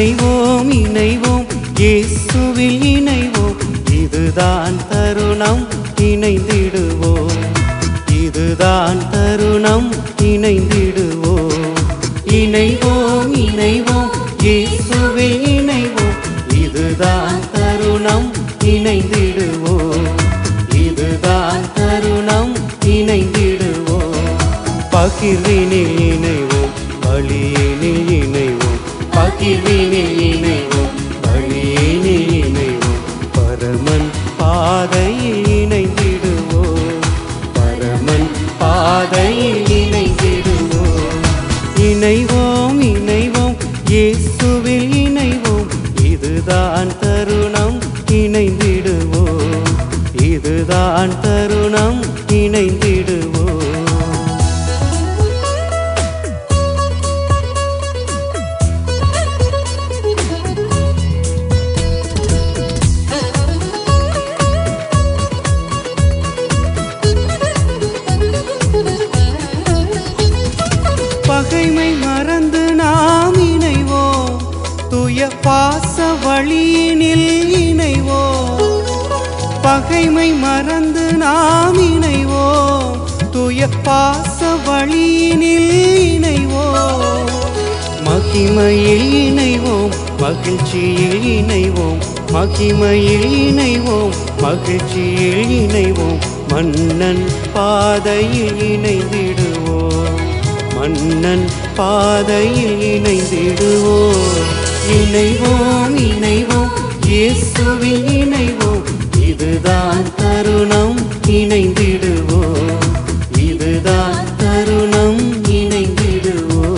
இணைவோம் இணைவோம் இயேசுவில் இணைவோம் இதுதான் தருணம் இணைந்திடுவோம் இதுதான் தருணம் இணைந்திடுவோம் இணைவோம் இணைவோம் இயேசுவில் இணைவோம் இதுதான் தருணம் இணைந்திடுவோம் இதுதான் தருணம் இணைந்திடுவோம் பகிர்வினில் இணைவோம் வழியினில் இணைவோம் பகிர்வினில் இணைவோம் வழியினில் இணைவோம் பரமன் பாதையில் இணைந்திடுவோம் பரமன் பாதையில் இணைந்திடுவோம் இணைவோம் இணைவோம் இயேசுவில் இணைவோம் இதுதான் தருணம் இணைந்திடுவோம் இதுதான் தருணம் இணைந்திடுவோம் பகைமை மறந்து நாம் இணைவோம் துய பாச வழியினில் இணைவோம் பகைமை மறந்து நாம் இணைவோம் துய பாச வழியினில் இணைவோம் மகிமையில் இணைவோம் மகிழ்ச்சியில் இணைவோம் மகிமையில் இணைவோம் மகிழ்ச்சியில் இணைவோம் மன்னன் பாதையில் இணைந்திடுவோம் மன்னன் பாதையில் இணைந்திடுவோம் இணைவோம் இணைவோம் இயேசுவில் இணைவோம் இதுதான் தருணம் இணைந்திடுவோம் இதுதான் தருணம் இணைந்திடுவோம்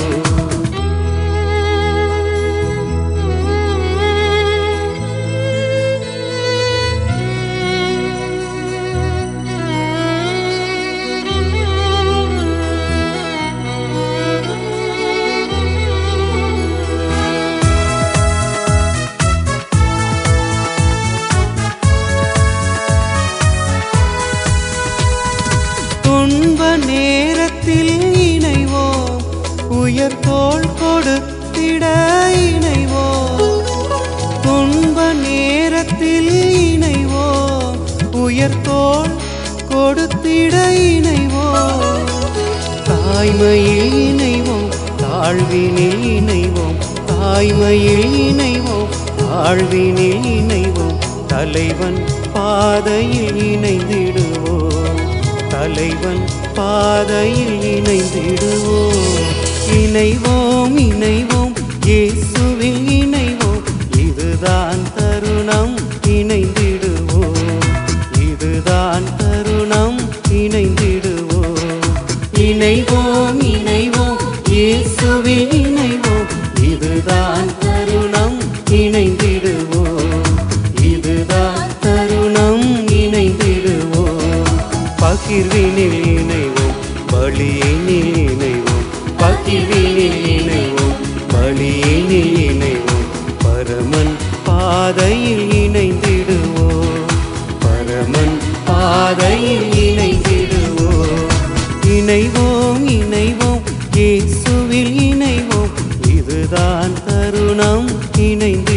துன்ப நேரத்தில் இணைவோம் உயர் தோள் கொடுத்திட இணைவோம் துன்ப நேரத்தில் இணைவோம் உயர் தோள் கொடுத்திட இணைவோம் தாய்மையில் இணைவோம் தாழ்வினில் இணைவோம் தாய்மையில் இணைவோம் தாழ்வினில் இணைவோம் தலைவன் பாதையில் இணைந்திடுவோம் தலைவன் பாதையில் இணைந்திடுவோம் இணைவோம் இணைவோம் இயேசுவில் இணைவோம் இதுதான் தருணம் இணைந்திடுவோம் இதுதான் தருணம் இணைந்திடுவோம் இணைவோம் இணைவோம் இயேசுவில் இணைவோம் இதுதான் தருணம் இணைந்திடுவோம் இதுதான் தருணம் இணைந்திடுவோம் பகிர்வினில் இணைவோம் பலியினில் இணைவோம் பகிர்வினில் இணைவோம் பலியினில் இணைவோம் பரமன் பாதையில் இணைந்திடுவோம் பரமன் பாதையில் இணைந்திடுவோம் இணைவோம் இணைவோம் இயேசுவில் இணைவோம் இதுதான் தருணம் இணைந்து